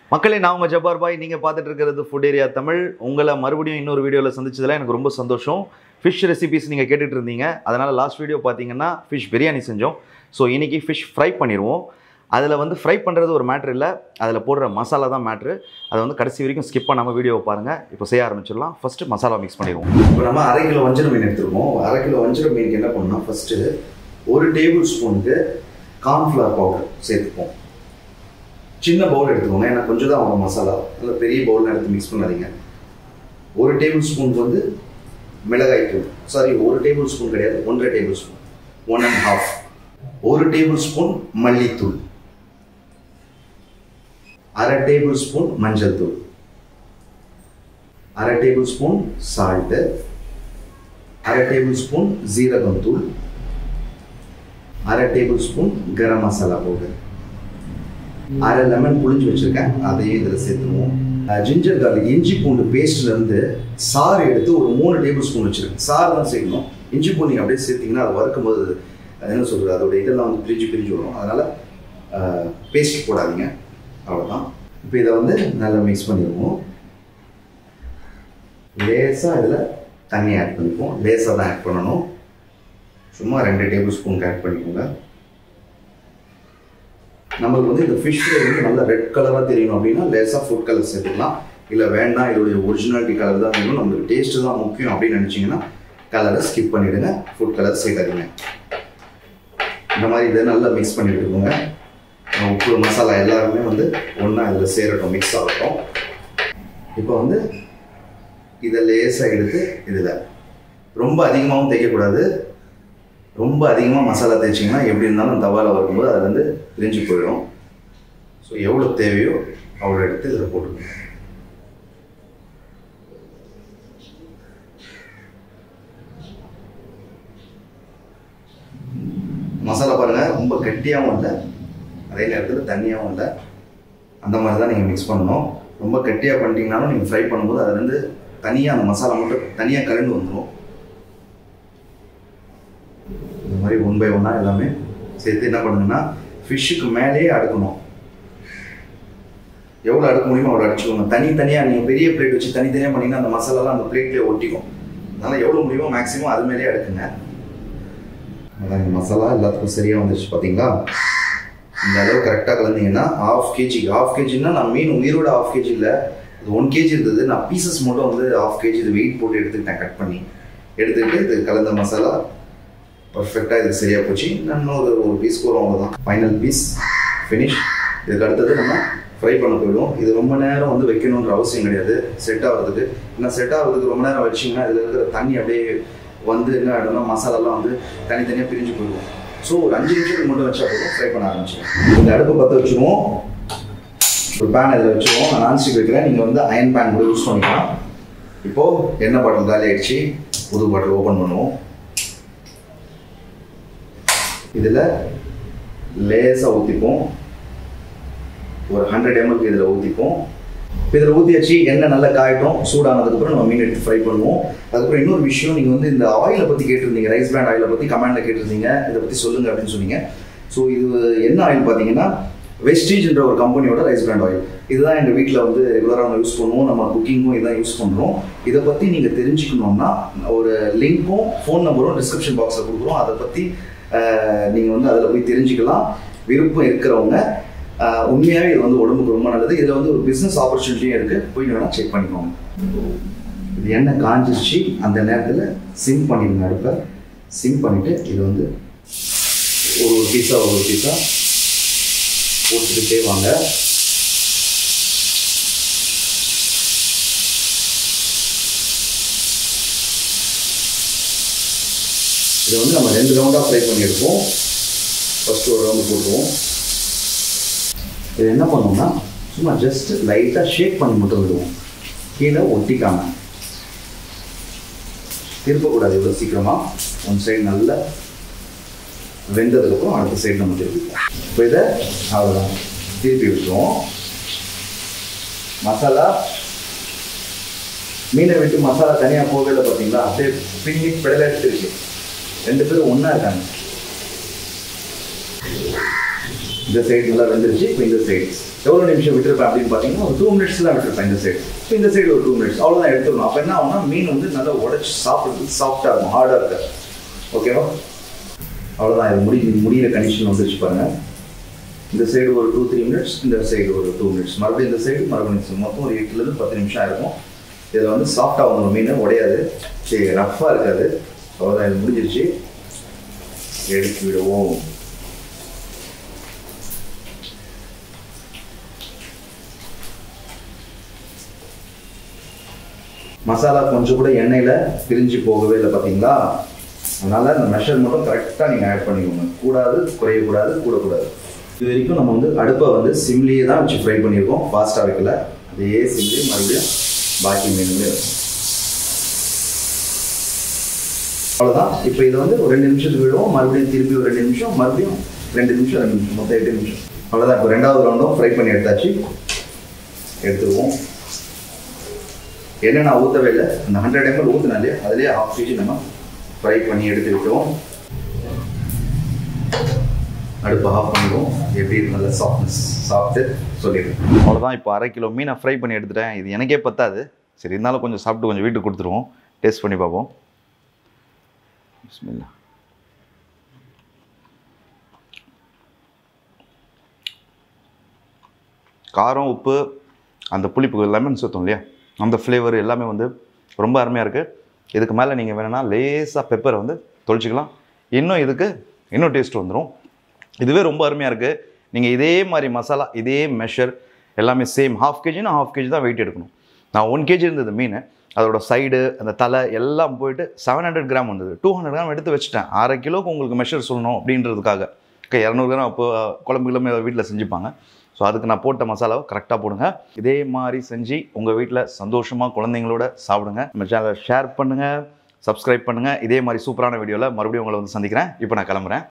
மக்களே நான் உங்கள் ஜப்பார் பாய் நீங்கள் பார்த்துட்டு இருக்கிறது ஃபுட் ஏரியா தமிழ் உங்களை மறுபடியும் இன்னொரு வீடியோவில் சந்திச்சதில் எனக்கு ரொம்ப சந்தோஷம் ஃபிஷ் ரெசிபிஸ் நீங்கள் கேட்டுட்டு இருந்தீங்க அதனால் லாஸ்ட் வீடியோ பார்த்தீங்கன்னா ஃபிஷ் பிரியாணி செஞ்சோம் ஸோ இன்றைக்கி ஃபிஷ் ஃப்ரை பண்ணிடுவோம் அதில் வந்து ஃப்ரை பண்ணுறது ஒரு மேட்ரு இல்லை அதில் போடுற மசாலா தான் மேட்ரு அதை வந்து கடைசி வரைக்கும் ஸ்கிப் பண்ணாமல் வீடியோவை பாருங்கள் இப்போ செய்ய ஆரம்பிச்சிடலாம் ஃபஸ்ட்டு மசாலா மிக்ஸ் பண்ணிடுவோம் இப்போ நம்ம அரை கிலோ வஞ்சரம் மீன் எடுத்துருக்கோம் அரை கிலோ வஞ்சரம் மீனுக்கு என்ன பண்ணணும் ஃபஸ்ட்டு ஒரு டேபிள் ஸ்பூனுக்கு கார்ன்ஃப்ளவர் பவுடர் சேர்த்துப்போம் சின்ன பவுல் எடுத்துக்கோங்க ஏன்னா கொஞ்சம் தான் ஆகும் மசாலா நல்ல பெரிய பவுலில் எடுத்து மிக்ஸ் பண்ணாதீங்க ஒரு டேபிள் ஸ்பூன் வந்து மிளகாய் தூள் சாரி ஒரு டேபிள் ஸ்பூன் கிடையாது ஒன்றரை tablespoon one and half ஒரு டேபிள் ஸ்பூன் மல்லித்தூள் அரை டேபிள் ஸ்பூன் மஞ்சள் தூள் அரை டேபிள் ஸ்பூன் சால்ட்டு அரை டேபிள் ஸ்பூன் ஜீரகம் தூள் அரை tablespoon garam masala powder அரை லெமன் புளிஞ்சு வச்சிருக்கேன் அதையும் இதில் சேர்த்துருவோம் ஜிஞ்சர் கார்லிக் இஞ்சி பூண்டு பேஸ்ட்ல இருந்து சாறு எடுத்து ஒரு மூணு டேபிள் ஸ்பூன் வச்சிருக்கேன் சாறு தான் சேர்க்கணும் இஞ்சி பூண்டு நீங்கள் அப்படியே சேர்த்தீங்கன்னா அது வறுக்கும் போது அது என்ன சொல்கிறது அதோட இதெல்லாம் வந்து பிரிஞ்சு பிரிஞ்சு வரும் அதனால் பேஸ்ட் போடாதீங்க அவ்வளோதான் இப்போ இதை வந்து நல்லா மிக்ஸ் பண்ணிடுவோம் லேசாக இதில் தண்ணி ஆட் பண்ணிப்போம் லேசாக தான் ஆட் பண்ணணும் சும்மா ரெண்டு டேபிள் ஸ்பூனுக்கு ஆட் பண்ணிக்கோங்க நம்மளுக்கு வந்து இந்த ஃபிஷ் வந்து நல்லா ரெட் கலராக தெரியணும் அப்படின்னா லேசாக ஃபுட் கலர் சேர்த்துக்கலாம் இல்லை வேண்டாம் இதோடைய ஒரிஜினாலிட்டி கலர் தான் வேணும் நம்மளுக்கு டேஸ்ட்டு தான் முக்கியம் அப்படின்னு நினச்சிங்கன்னா கலரை ஸ்கிப் பண்ணிவிடுங்க ஃபுட் கலர் சேர்க்காதீங்க இந்த மாதிரி இதை நல்லா மிக்ஸ் பண்ணி விட்டுக்கோங்க உப்பு மசாலா எல்லாருமே வந்து ஒன்றா இதில் சேரட்டும் மிக்ஸ் ஆகட்டும் இப்போ வந்து இதை லேசாக எடுத்து இதில் ரொம்ப அதிகமாகவும் தேய்க்கக்கூடாது ரொம்ப அதிகமாக மசாலா தேய்ச்சிங்கன்னா எப்படி இருந்தாலும் தவாவில் வரும்போது அது வந்து பிரிஞ்சு போயிடும் ஸோ எவ்வளோ தேவையோ அவ்வளோ எடுத்து இதில் போட்டுக்கணும் மசாலா பாருங்கள் ரொம்ப கெட்டியாகவும் இல்லை அதே நேரத்தில் தண்ணியாகவும் இல்லை அந்த மாதிரி தான் நீங்கள் மிக்ஸ் பண்ணணும் ரொம்ப கெட்டியாக பண்ணிட்டீங்கனாலும் நீங்கள் ஃப்ரை பண்ணும்போது அதுலேருந்து தனியாக அந்த மசாலா மட்டும் தனியாக கலந்து வந்துடும் இந்த மாதிரி ஒன் பை ஒன்னாக எல்லாமே சேர்த்து என்ன பண்ணுங்கன்னா ஃபிஷ்ஷுக்கு மேலேயே அடுக்கணும் எவ்வளோ அடுக்க முடியுமோ அவ்வளோ அடிச்சுக்கோங்க தனித்தனியாக நீங்கள் பெரிய பிளேட் வச்சு தனித்தனியாக பண்ணிங்கன்னா அந்த மசாலாலாம் அந்த பிளேட்லேயே ஒட்டிக்கும் அதனால் எவ்வளோ முடியுமோ மேக்ஸிமம் அது மேலேயே அடுக்குங்க அதான் இந்த மசாலா எல்லாத்துக்கும் சரியாக வந்துருச்சு பார்த்தீங்களா இந்த அளவு கரெக்டாக கலந்தீங்கன்னா ஆஃப் கேஜி ஆஃப் கேஜின்னா நான் மீன் உயிரோட ஆஃப் கேஜி இல்லை இது ஒன் கேஜி இருந்தது நான் பீசஸ் மட்டும் வந்து ஆஃப் கேஜி இது வெயிட் போட்டு எடுத்துக்கிட்டேன் கட் பண்ணி எடுத்துக்கிட்டு இது கலந்த மசாலா பர்ஃபெக்டாக இது சரியாக போச்சு இன்னொரு ஒரு பீஸ் கூட அவ்வளோதான் ஃபைனல் பீஸ் ஃபினிஷ் இதுக்கு அடுத்தது நம்ம ஃப்ரை பண்ண போயிடும் இது ரொம்ப நேரம் வந்து வைக்கணுன்ற அவசியம் கிடையாது செட் ஆகிறதுக்கு ஏன்னா செட் ஆகிறதுக்கு ரொம்ப நேரம் வச்சிங்கன்னா இதில் இருக்கிற தண்ணி அப்படியே வந்து என்ன ஆகிடும்னா மசாலாலாம் வந்து தனித்தனியாக பிரிஞ்சு போயிடும் ஸோ ஒரு அஞ்சு நிமிஷத்துக்கு மட்டும் வச்சா போதும் ஃப்ரை பண்ண ஆரம்பிச்சிடும் இந்த அடுப்பு பற்ற வச்சுருவோம் ஒரு பேன் இதில் வச்சுருவோம் நான் நான்ஸ்டிக் வைக்கிறேன் நீங்கள் வந்து அயன் பேன் கூட யூஸ் பண்ணிக்கலாம் இப்போது எண்ணெய் பாட்டில் காலி ஆயிடுச்சு புது பாட்டில் ஓப்பன் பண்ணுவோம் இதில் லேசாக ஊற்றிப்போம் ஒரு ஹண்ட்ரட் எம்எல்க்கு இதில் ஊற்றிப்போம் இப்போ இதில் ஊற்றியாச்சு எண்ணெய் நல்லா காயட்டும் சூடானதுக்கப்புறம் நம்ம மீன் எடுத்து ஃப்ரை பண்ணுவோம் அதுக்கப்புறம் இன்னொரு விஷயம் நீங்கள் வந்து இந்த ஆயிலை பற்றி கேட்டிருந்தீங்க ரைஸ் பிராண்ட் ஆயிலை பற்றி கமெண்டில் கேட்டிருந்தீங்க இதை பற்றி சொல்லுங்கள் அப்படின்னு சொன்னீங்க ஸோ இது என்ன ஆயில் பார்த்தீங்கன்னா வெஸ்டீஜ்ன்ற ஒரு கம்பெனியோட ரைஸ் பிராண்ட் ஆயில் இதுதான் எங்கள் வீட்டில் வந்து ரெகுலராக நம்ம யூஸ் பண்ணுவோம் நம்ம குக்கிங்கும் இதான் யூஸ் பண்ணுறோம் இதை பற்றி நீங்கள் தெரிஞ்சுக்கணுன்னா ஒரு லிங்க்கும் ஃபோன் நம்பரும் டிஸ்கிரிப்ஷன் பாக்ஸில் கொடுக்குறோம் அதை பற்றி நீங்கள் வந்து அதில் போய் தெரிஞ்சுக்கலாம் விருப்பம் இருக்கிறவங்க உண்மையாகவே இது வந்து உடம்புக்கு ரொம்ப நல்லது இதில் வந்து ஒரு பிஸ்னஸ் ஆப்பர்ச்சுனிட்டியும் இருக்குது போய் வேணால் செக் பண்ணிக்கோங்க இது எண்ணெய் காஞ்சிருச்சு அந்த நேரத்தில் சிம் பண்ணிடுங்க அடுப்பை சிம் பண்ணிவிட்டு இது வந்து ஒரு ஒரு பீஸாக ஒரு ஒரு பீஸாக போட்டுக்கிட்டே வாங்க இதை வந்து நம்ம ரெண்டு ரவுண்டாக ஃப்ரை பண்ணியிருக்கோம் ஃபஸ்ட்டு ஒரு ரவுண்டு போட்டுருவோம் இது என்ன பண்ணோம்னா சும்மா ஜஸ்ட் லைட்டாக ஷேக் பண்ணி மட்டும் விடுவோம் கீழே ஒட்டிக்காம திருப்பக்கூடாது இவ்வளோ சீக்கிரமாக ஒன் சைடு நல்லா வெந்ததுக்கப்புறம் அடுத்த சைடு நம்ம திருப்பிப்போம் இப்போ இதை அவ்வளோதான் திருப்பி விட்டுருவோம் மசாலா மீனை விட்டு மசாலா தனியாக போகவே இல்லை பார்த்தீங்களா அப்படியே பின்னி பிடலை எடுத்துருக்கு ரெண்டு பேரும் ஒன்றா இருக்காங்க இந்த சைடு நல்லா வெந்துருச்சு இப்போ இந்த சைடு எவ்வளோ நிமிஷம் விட்டுருப்பேன் அப்படின்னு பார்த்தீங்கன்னா ஒரு டூ மினிட்ஸ் தான் விட்டுருப்பேன் இந்த சைடு இப்போ இந்த சைடு ஒரு டூ மினிட்ஸ் அவ்வளோதான் எடுத்துக்கணும் அப்போ என்ன ஆகும்னா மீன் வந்து நல்லா உடச்சி சாப்பிட்றதுக்கு சாஃப்டாக இருக்கும் ஹார்டாக இருக்காது ஓகேவா அவ்வளோதான் இது முடி முடிகிற கண்டிஷன் வந்துருச்சு பாருங்க இந்த சைடு ஒரு டூ த்ரீ மினிட்ஸ் இந்த சைடு ஒரு டூ மினிட்ஸ் மறுபடியும் இந்த சைடு மறுபடியும் மொத்தம் ஒரு எட்டுலேருந்து பத்து நிமிஷம் ஆயிருக்கும் இதில் வந்து சாஃப்டாக வந்துடும் மீன் உடையாது சரி ரஃப்பாக இருக்காது அவ்வளோதான் இது முடிஞ்சிருச்சு எடுத்து விடுவோம் மசாலா கொஞ்சம் கூட எண்ணெயில் பிரிஞ்சு போகவே இல்லை பார்த்தீங்களா அதனால் அந்த மெஷர் மட்டும் கரெக்டாக நீங்கள் ஆட் பண்ணிக்கோங்க கூடாது குறையக்கூடாது கூடக்கூடாது இது வரைக்கும் நம்ம வந்து அடுப்பை வந்து சிம்லேயே தான் வச்சு ஃப்ரை பண்ணியிருக்கோம் ஃபாஸ்ட்டாக வைக்கல அதே சிம்லேயே மறுபடியும் பாக்கி மீனுமே இருக்கும் அவ்வளோதான் இப்போ இதை வந்து ஒரு ரெண்டு நிமிஷத்துக்கு விடுவோம் மறுபடியும் திரும்பி ஒரு ரெண்டு நிமிஷம் மறுபடியும் ரெண்டு நிமிஷம் ரெண்டு நிமிஷம் மொத்தம் எட்டு நிமிஷம் அவ்வளோதான் இப்போ ரெண்டாவது ரவுண்டும் ஃப்ரை பண்ணி எடுத்தாச்சு எடுத்துருவோம் என்ன நான் ஊற்றவே இல்லை அந்த ஹண்ட்ரட் எம்எல் ஊற்றினா இல்லையா அதுலேயே ஹாஃப் கேஜி நம்ம ஃப்ரை பண்ணி எடுத்து விட்டோம் அடுப்பு ஆஃப் பண்ணிடுவோம் எப்படி இருக்கு நல்ல சாஃப்ட்னஸ் சாப்பிட்டு சொல்லிடுறேன் அவ்வளோதான் இப்போ அரை கிலோ மீனை ஃப்ரை பண்ணி எடுத்துட்டேன் இது எனக்கே பத்தாது சரி இருந்தாலும் கொஞ்சம் சாப்பிட்டு கொஞ்சம் வீட்டுக்கு கொடுத்துருவோம் டேஸ்ட் பண்ணி பார்ப்போம் பிஸ்மில்லா காரம் உப்பு அந்த புளிப்பு லெமன் சுத்தம் இல்லையா அந்த ஃப்ளேவர் எல்லாமே வந்து ரொம்ப அருமையாக இருக்குது இதுக்கு மேலே நீங்கள் வேணும்னா லேசாக பெப்பரை வந்து தொளிச்சிக்கலாம் இன்னும் இதுக்கு இன்னும் டேஸ்ட் வந்துடும் இதுவே ரொம்ப அருமையாக இருக்குது நீங்கள் இதே மாதிரி மசாலா இதே மெஷர் எல்லாமே சேம் ஹாஃப் கேஜினா ஹாஃப் கேஜி தான் வெயிட் எடுக்கணும் நான் ஒன் கேஜி இருந்தது மீன் அதோட சைடு அந்த தலை எல்லாம் போயிட்டு செவன் ஹண்ட்ரட் கிராம் வந்தது டூ ஹண்ட்ரட் கிராம் எடுத்து வச்சுட்டேன் அரை கிலோக்கு உங்களுக்கு மெஷர் சொல்லணும் அப்படின்றதுக்காக ஓகே இரநூறு கிராம் அப்போ குழம்பு கிழமை வீட்டில் செஞ்சுப்பாங்க ஸோ அதுக்கு நான் போட்ட மசாலாவை கரெக்டாக போடுங்க இதே மாதிரி செஞ்சு உங்கள் வீட்டில் சந்தோஷமாக குழந்தைங்களோட சாப்பிடுங்க நம்ம சேனலை ஷேர் பண்ணுங்கள் சப்ஸ்கிரைப் பண்ணுங்கள் இதே மாதிரி சூப்பரான வீடியோவில் மறுபடியும் உங்களை வந்து சந்திக்கிறேன் இப்போ நான் கிளம்புறேன்